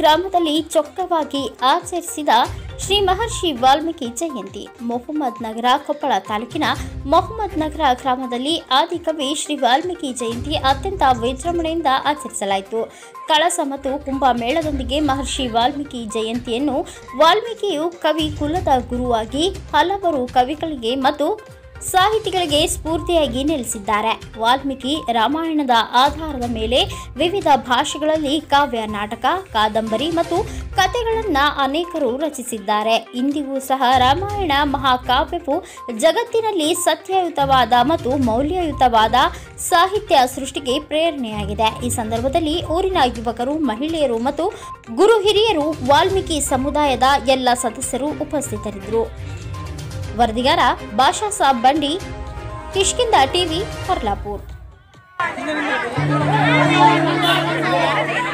ಗ್ರಾಮದಲ್ಲಿ ಚೊಕ್ಕವಾಗಿ ಆಚರಿಸಿದ ಶ್ರೀ ಮಹರ್ಷಿ ವಾಲ್ಮೀಕಿ ಜಯಂತಿ ಮೊಹಮ್ಮದ್ ನಗರ ಕೊಪ್ಪಳ ತಾಲೂಕಿನ ಮೊಹಮ್ಮದ್ ನಗರ ಗ್ರಾಮದಲ್ಲಿ ಆದಿಕವಿ ಶ್ರೀ ವಾಲ್ಮೀಕಿ ಜಯಂತಿ ಅತ್ಯಂತ ವಿಜೃಂಭಣೆಯಿಂದ ಆಚರಿಸಲಾಯಿತು ಕಳಸ ಮತ್ತು ಕುಂಭಮೇಳದೊಂದಿಗೆ ಮಹರ್ಷಿ ವಾಲ್ಮೀಕಿ ಜಯಂತಿಯನ್ನು ವಾಲ್ಮೀಕಿಯು ಕವಿ ಕುಲದ ಗುರುವಾಗಿ ಹಲವರು ಕವಿಗಳಿಗೆ ಮತ್ತು ಸಾಹಿತಿಗಳಿಗೆ ಸ್ಫೂರ್ತಿಯಾಗಿ ನೆಲೆಸಿದ್ದಾರೆ ವಾಲ್ಮೀಕಿ ರಾಮಾಯಣದ ಆಧಾರದ ಮೇಲೆ ವಿವಿಧ ಭಾಷೆಗಳಲ್ಲಿ ಕಾವ್ಯ ನಾಟಕ ಕಾದಂಬರಿ ಮತ್ತು ಕಥೆಗಳನ್ನು ಅನೇಕರು ರಚಿಸಿದ್ದಾರೆ ಇಂದಿಗೂ ಸಹ ರಾಮಾಯಣ ಮಹಾಕಾವ್ಯವು ಜಗತ್ತಿನಲ್ಲಿ ಸತ್ಯಯುತವಾದ ಮತ್ತು ಮೌಲ್ಯಯುತವಾದ ಸಾಹಿತ್ಯ ಸೃಷ್ಟಿಗೆ ಪ್ರೇರಣೆಯಾಗಿದೆ ಈ ಸಂದರ್ಭದಲ್ಲಿ ಊರಿನ ಯುವಕರು ಮಹಿಳೆಯರು ಮತ್ತು ಗುರು ಹಿರಿಯರು ವಾಲ್ಮೀಕಿ ಸಮುದಾಯದ ಎಲ್ಲ ಸದಸ್ಯರು ಉಪಸ್ಥಿತರಿದ್ದರು ವರದಿಗಾರ ಬಾಷಾ ಸಾಬ್ ಬಂಡಿ ಕಿಷ್ಕಿಂದ ಟಿವಿ ಕೊರ್ಲಾಪುರ್